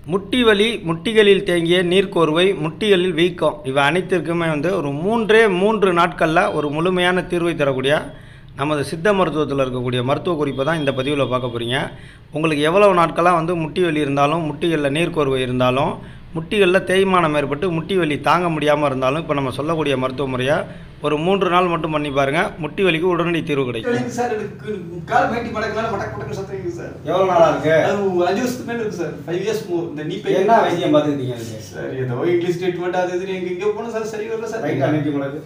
முட்டி வலி முட்டிகளில் தேங்கிய நீர்க்கோர்வை முட்டிகளில் வீக்கம் இவை அனைத்திற்குமே வந்து ஒரு மூன்றே மூன்று நாட்களில் ஒரு முழுமையான தீர்வை தரக்கூடிய நமது சித்த மருத்துவத்தில் இருக்கக்கூடிய மருத்துவ குறிப்பை தான் இந்த பதிவில் பார்க்க போகிறீங்க உங்களுக்கு எவ்வளவு நாட்களாக வந்து முட்டி வலி இருந்தாலும் முட்டிகளில் நீர்க்கோர்வை இருந்தாலும் முட்டிகளில் தேய்மானம் ஏற்பட்டு முட்டி வலி தாங்க முடியாமல் இருந்தாலும் இப்போ நம்ம சொல்லக்கூடிய மருத்துவ முறையை ஒரு மூன்று நாள் மட்டும் பண்ணி பாருங்கள் முட்டி வலிக்கு உடனடி தீர்வு கிடைக்கும் வலிக்கு சார் எனக்கு கால் மேட்டி மடக்கனால மடக்கு மடக்கு சத்தம் இருக்குது சார் எவ்வளோ நாளாக இருக்கு அது ஒரு அஞ்சு வருஷத்துக்கு மேல இருக்கு சார் ஃபைவ் இயர்ஸ் இந்த நீ பை என்ன வைத்தியம் பார்த்துக்கிட்டீங்க அதுக்கு சார் ஏதோ இங்கிலீஷ் ட்ரீட்மெண்ட் அது இது எங்க எங்க போனோம் சார் சரி வரல சார் ரைட்டா நீட்டி முடக்கு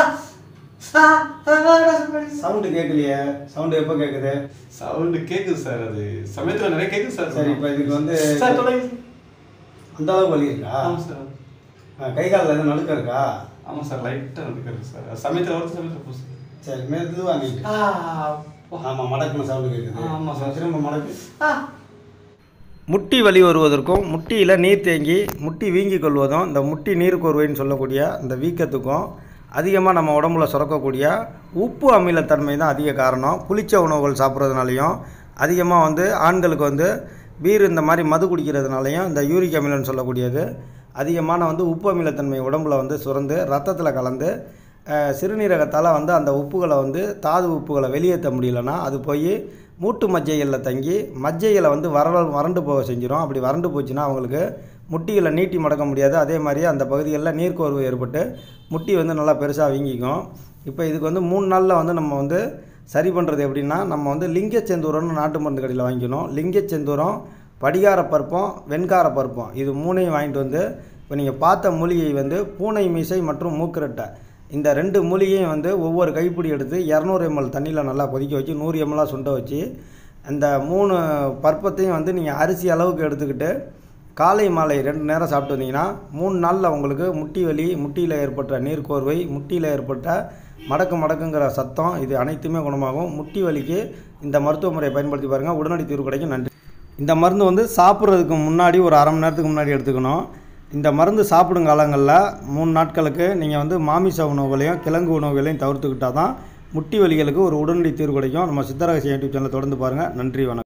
சவுண்டு கேட்கலையே சவுண்டு எப்போ கேட்குது சவுண்ட் கேக்குது சார் அது சமயத்துல நிறைய கேக்குது சார் சரி இப்போ இதுக்கு வந்து சார் தொடங்கி அந்த அளவுக்கு வலி இருக்கா ஆமா சார் ஆ, கை காலில் எதுவும் நடுக்கம் இருக்கா ஆமா சார் லைட்டா நடக்கிறது சார் அது சமயத்துல வருது சமயத்துல போகுது சரி மெதுவா நீட்டு ஆமாம் மடக்குன்னு சவுண்டு கேட்குது ஆமா சார். திரும்ப மடக்கு முட்டி வலி வருவதற்கும் முட்டியில் நீர் தேங்கி முட்டி வீங்கி கொள்வதும் இந்த முட்டி நீர் கோர்வைன்னு சொல்லக்கூடிய இந்த வீக்கத்துக்கும் அதிகமாக நம்ம உடம்புல சுரக்கக்கூடிய உப்பு அமிலத்தன்மை தான் அதிக காரணம் புளிச்ச உணவுகள் சாப்பிட்றதுனாலையும் அதிகமாக வந்து ஆண்களுக்கு வந்து பீர் இந்த மாதிரி மது குடிக்கிறதுனாலையும் இந்த யூரிக் அமிலம்னு சொல்லக்கூடியது அதிகமான வந்து உப்பு அமிலத்தன்மை உடம்புல வந்து சுரந்து ரத்தத்தில் கலந்து அஹ், சிறுநீரகத்தால் வந்து அந்த உப்புகளை வந்து தாது உப்புகளை வெளியேற்ற முடியலன்னா அது போய் மூட்டு மஜ்ஜைகளில் தங்கி மஜ்ஜைகளை வந்து வறட வறண்டு போக செஞ்சிடும் அப்படி வறண்டு போச்சுன்னா அவங்களுக்கு முட்டிகளை நீட்டி மடக்க முடியாது அதே மாதிரி அந்த பகுதிகளில் நீர்க்கோர்வு ஏற்பட்டு முட்டி வந்து நல்லா பெருசாக வீங்கிக்கும் இப்போ இதுக்கு வந்து மூணு நாளில் வந்து நம்ம வந்து சரி பண்ணுறது எப்படின்னா நம்ம வந்து லிங்கச்செந்தூரம்னு நாட்டு மருந்து கடையில் வாங்கிக்கணும் லிங்கச்செந்தூரம் படிகார பருப்பம் வெண்கார பருப்பம் இது மூணையும் வாங்கிட்டு வந்து இப்போ நீங்கள் பார்த்த மூலிகை வந்து பூனை மீசை மற்றும் மூக்குரட்டை இந்த ரெண்டு மூலிகையும் வந்து ஒவ்வொரு கைப்பிடி எடுத்து இரநூறு எம்எல் தண்ணியில் நல்லா கொதிக்க வச்சு நூறு எம்எல்லாக சுண்ட வச்சு அந்த மூணு பருப்பத்தையும் வந்து நீங்கள் அரிசி அளவுக்கு எடுத்துக்கிட்டு காலை மாலை ரெண்டு நேரம் சாப்பிட்டு வந்தீங்கன்னா மூணு நாளில் உங்களுக்கு முட்டி வலி முட்டியில் ஏற்பட்ட நீர்க்கோர்வை முட்டியில் ஏற்பட்ட மடக்கு மடக்குங்கிற சத்தம் இது அனைத்துமே குணமாகும் முட்டி வலிக்கு இந்த மருத்துவ முறையை பயன்படுத்தி பாருங்கள் உடனடி தீர்வு கிடைக்கும் நன்றி இந்த மருந்து வந்து சாப்பிட்றதுக்கு முன்னாடி ஒரு அரை மணி நேரத்துக்கு முன்னாடி எடுத்துக்கணும் இந்த மருந்து சாப்பிடும் காலங்களில் மூணு நாட்களுக்கு நீங்கள் வந்து மாமிச உணவுகளையும் கிழங்கு உணவுகளையும் தவிர்த்துக்கிட்டால் தான் முட்டி வலிகளுக்கு ஒரு உடனடி தீர்வு கிடைக்கும் நம்ம சித்தரகசிய யூடியூப் சேனலை தொடர்ந்து பாருங்கள் நன்றி வணக்கம்